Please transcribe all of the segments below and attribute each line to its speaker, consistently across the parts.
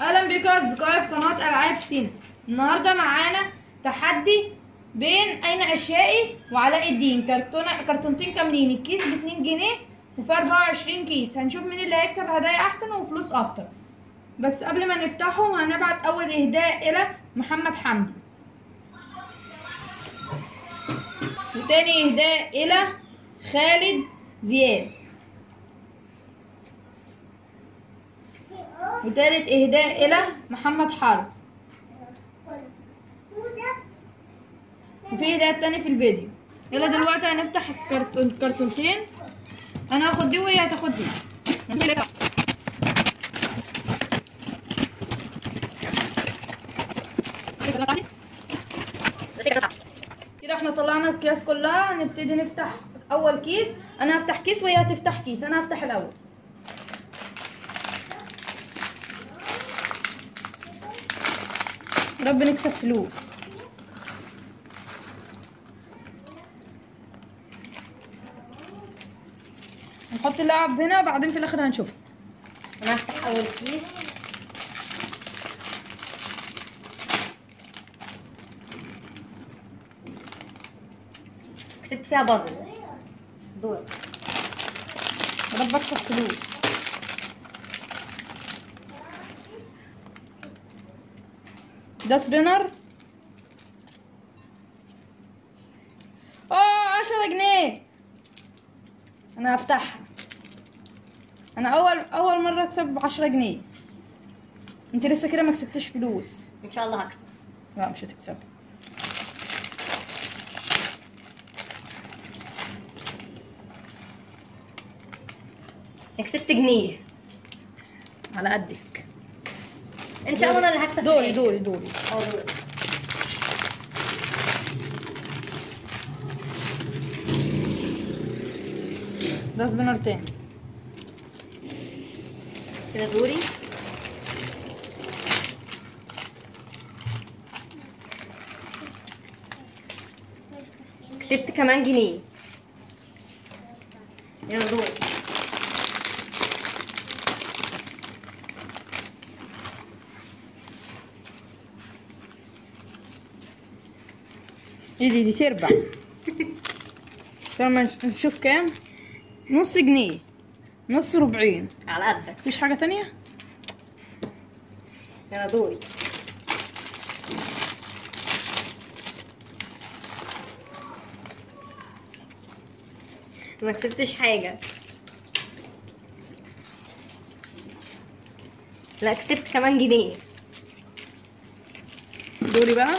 Speaker 1: اهلا بكم اصدقائي في قناه العاب سينا النهارده معانا تحدي بين اين اشيائي وعلاء الدين كرتونه كرتونتين كاملين الكيس ب 2 جنيه وفي 24 كيس هنشوف مين اللي هيكسب هدايا احسن وفلوس اكتر بس قبل ما نفتحهم هنبعت اول اهداء الى محمد حمدي وتاني اهداء الى خالد زياد وتالت اهداء الى محمد حرب وفي اهداء تاني في الفيديو يلا دلوقتي هنفتح الكرتون الكرتونتين انا هاخد دي وهي هتاخد دي كده احنا طلعنا الكيس كلها هنبتدي نفتح اول كيس انا هفتح كيس وهي هتفتح كيس انا هفتح الاول رب نكسب فلوس نحط اللعب هنا بعدين في الاخر هنشوفها
Speaker 2: انا هفتح اول كيس كسبت فيها بازل دور
Speaker 1: رب اكسب فلوس ده سبينر اه عشرة جنيه انا هفتحها انا اول اول مرة اكسب بعشرة جنيه انت لسه كده ما كسبتش فلوس
Speaker 2: ان شاء الله هكسب
Speaker 1: لا مش هتكسب
Speaker 2: أنا كسبت جنيه
Speaker 1: على قدك
Speaker 2: ان شاء الله انا اللي هكسب
Speaker 1: دوري
Speaker 2: في
Speaker 1: دوري دوري
Speaker 2: الآخر. اه دوري
Speaker 1: ده سبينر تاني
Speaker 2: كده دوري كسبت كمان جنيه يلا دوري
Speaker 1: ايه دي دي تربع لما نشوف كام نص جنيه نص ربعين
Speaker 2: على قدك
Speaker 1: مفيش حاجة تانية
Speaker 2: يلا دوري ما كسبتش حاجة لا كسبت كمان جنيه
Speaker 1: دوري بقى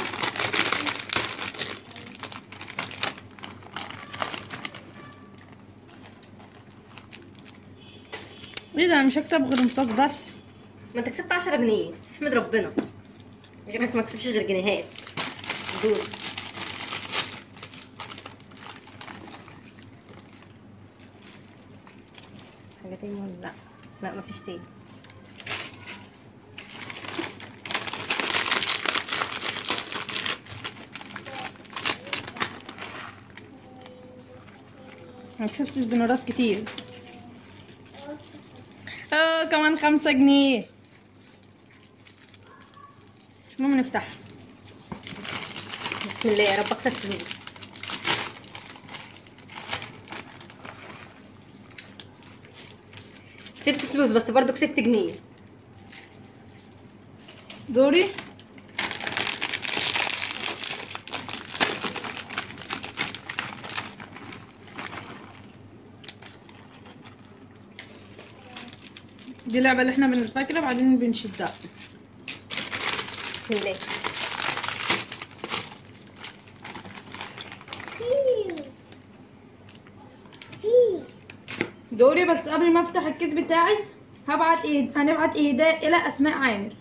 Speaker 1: ايه ده انا مش هكسب غير مصاص بس
Speaker 2: ما انت كسبت 10 جنيه احمد ربنا غيرك ما كسبش غير جنيهات دوري حاجة تاني ولا لا لا مفيش تاني
Speaker 1: انا كسبت سبينورات كتير اه كمان خمسة جنيه مش مهم نفتحها
Speaker 2: بسم الله يا رب اكسب فلوس كسبت فلوس بس برضو كسبت جنيه
Speaker 1: دوري دي اللعبة اللي احنا بنفكرها بعدين بنشدها
Speaker 2: بسم الله
Speaker 1: دوري بس قبل ما افتح الكيس بتاعي هبعت ايه هنبعت اهداء الى اسماء عامر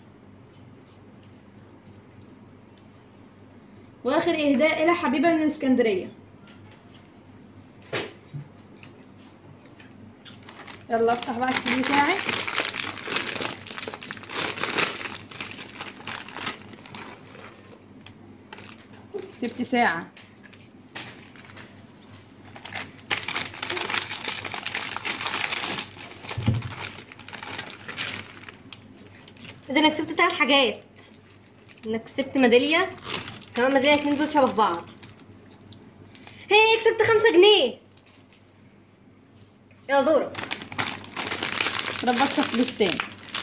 Speaker 1: واخر اهداء الى حبيبه من اسكندريه يلا افتح بقى الكيس بتاعي كسبت ساعه
Speaker 2: ده انا كسبت ثلاث حاجات انا كسبت ميداليه كمان ميداليه اتنين دول شبه بعض هي كسبت خمسة جنيه يلا دورك
Speaker 1: رب اكسب فلوس تاني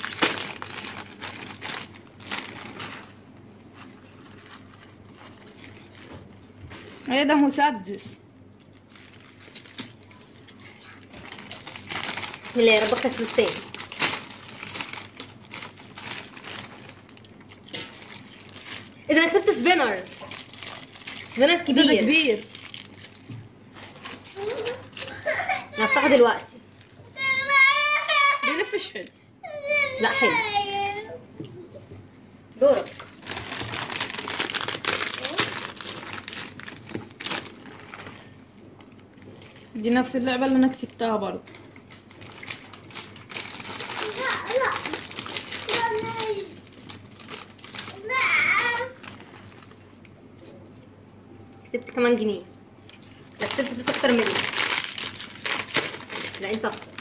Speaker 1: ايه ده مسدس
Speaker 2: بسم الله يا رب اكسب فلوس تاني ايه ده انا كسبت سبينر سبينر
Speaker 1: ده
Speaker 2: كبير
Speaker 1: كبير
Speaker 2: انا هفتحه دلوقتي
Speaker 1: بيلفش حلو
Speaker 2: لا حلو دورك
Speaker 1: دي نفس اللعبة اللي انا كسبتها برضه
Speaker 2: كسبت كمان جنيه لا كسبت فلوس اكتر مني لا انت اكتر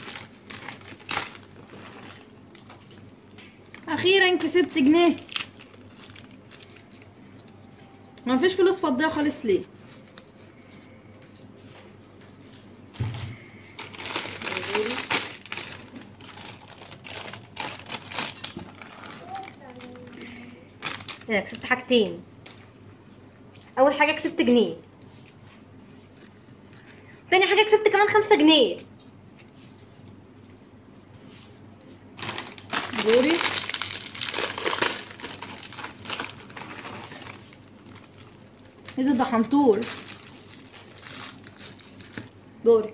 Speaker 1: اخيرا كسبت جنيه ما فيش فلوس فضيه خالص ليه
Speaker 2: انا كسبت حاجتين اول حاجه كسبت جنيه تاني حاجه كسبت كمان خمسة جنيه
Speaker 1: دوري ايه ده ده حنطور دوري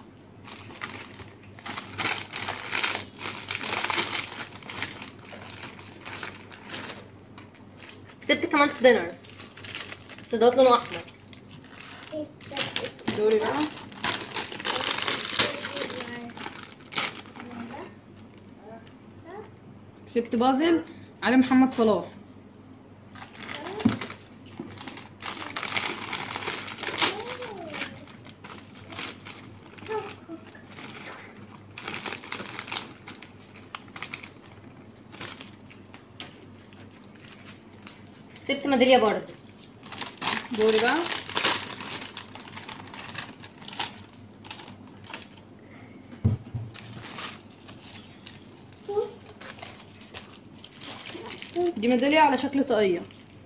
Speaker 2: كسبت كمان سبينر بس دوت لونه احمر
Speaker 1: دوري بقى كسبت بازل علي محمد صلاح
Speaker 2: كسبت ميداليه برضه
Speaker 1: دوري بقى دي ميدالية على شكل طاقية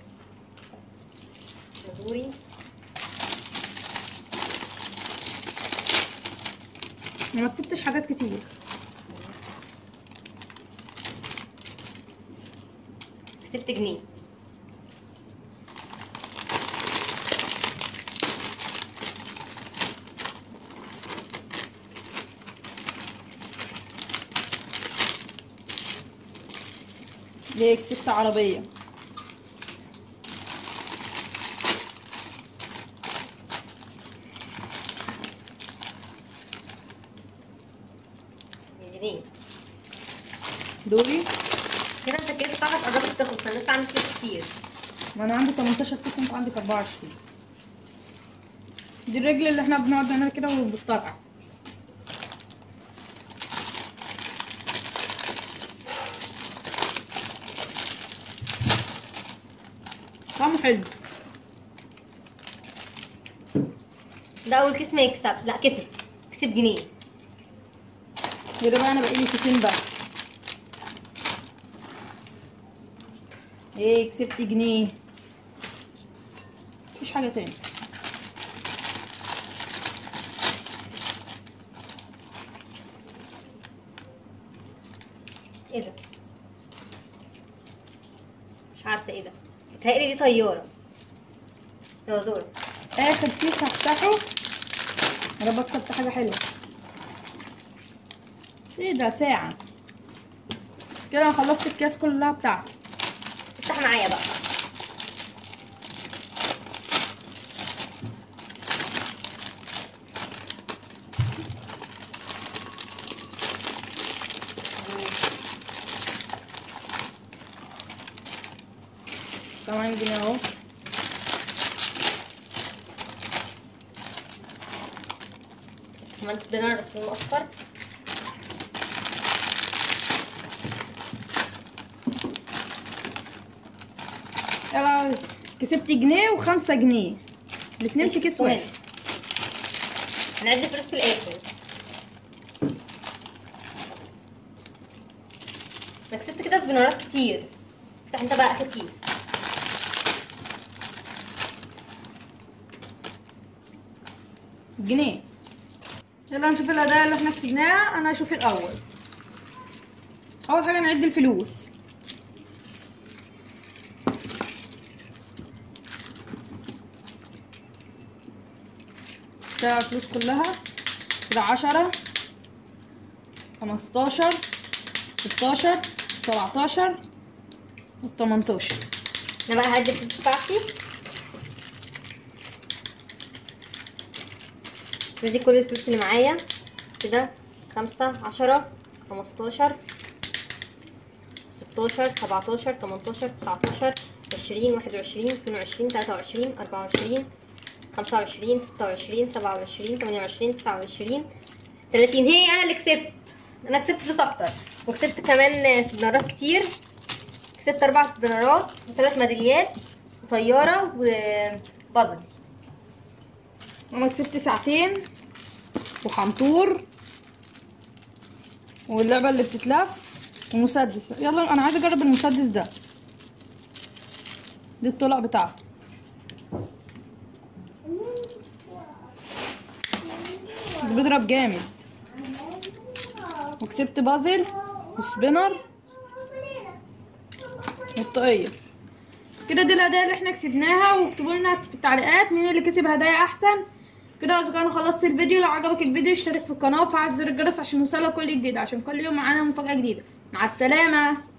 Speaker 2: دوري
Speaker 1: ما كسبتش حاجات كتير
Speaker 2: كسبت جنيه
Speaker 1: ليه كسبت عربية
Speaker 2: جنيه
Speaker 1: دوري
Speaker 2: كده انت كده بتاعتك قربت تخلص انا لسه عندي فلوس كتير
Speaker 1: ما انا عندي 18 قسم انت عندك 24 دي الرجل اللي احنا بنقعد نعمل كده وبالطرقع طعمه حلو
Speaker 2: ده اول كيس ما يكسب لا كسب كسب جنيه
Speaker 1: يبقى بقى انا بقى لي كيسين بس ايه كسبت جنيه مفيش حاجه تاني
Speaker 2: ايه ده مش عارفه ايه ده بتهيألي دي طياره يلا دور
Speaker 1: اخر كيس هفتحه يا رب كسبت حاجه حلوه ايه ده ساعه كده انا خلصت الكيس كلها بتاعتي
Speaker 2: افتح معايا بقى
Speaker 1: كمان جنيه اهو
Speaker 2: كمان سبينر بس لونه اصفر
Speaker 1: يلا كسبت جنيه وخمسة جنيه الاتنين في كيس واحد
Speaker 2: هنعد الفلوس في الاخر انا كسبت كده سبينارات كتير افتح انت بقى اخر كيس
Speaker 1: جنيه يلا نشوف الهدايا اللي احنا كسبناها انا هشوف الاول اول حاجه نعد الفلوس كده الفلوس كلها كده عشرة خمستاشر ستاشر سبعتاشر وتمنتاشر
Speaker 2: انا بقى هعد الفلوس بتاعتي دي كل الفلوس اللي معايا كده خمسة عشرة خمستاشر ستاشر سبعتاشر تمنتاشر تسعتاشر عشرين واحد وعشرين اتنين وعشرين تلاتة وعشرين أربعة وعشرين خمسة وعشرين ستة وعشرين سبعة وعشرين تمانية وعشرين تسعة وعشرين تلاتين هي أنا اللي كسبت أنا كسبت فلوس أكتر وكسبت كمان سبنارات كتير كسبت أربع سبنارات وثلاث ميداليات وطيارة وبازل
Speaker 1: انا كسبت ساعتين وحنطور واللعبه اللي بتتلف ومسدس يلا انا عايزه اجرب المسدس ده دي الطلق بتاعته بس بيضرب جامد وكسبت بازل وسبينر والطاقية كده دي الهدايا اللي احنا كسبناها واكتبوا لنا في التعليقات مين اللي كسب هدايا احسن كده يا اصدقائي انا خلصت الفيديو لو عجبك الفيديو اشترك في القناه وفعل زر الجرس عشان يوصلك كل جديد عشان كل يوم معانا مفاجاه جديده مع السلامه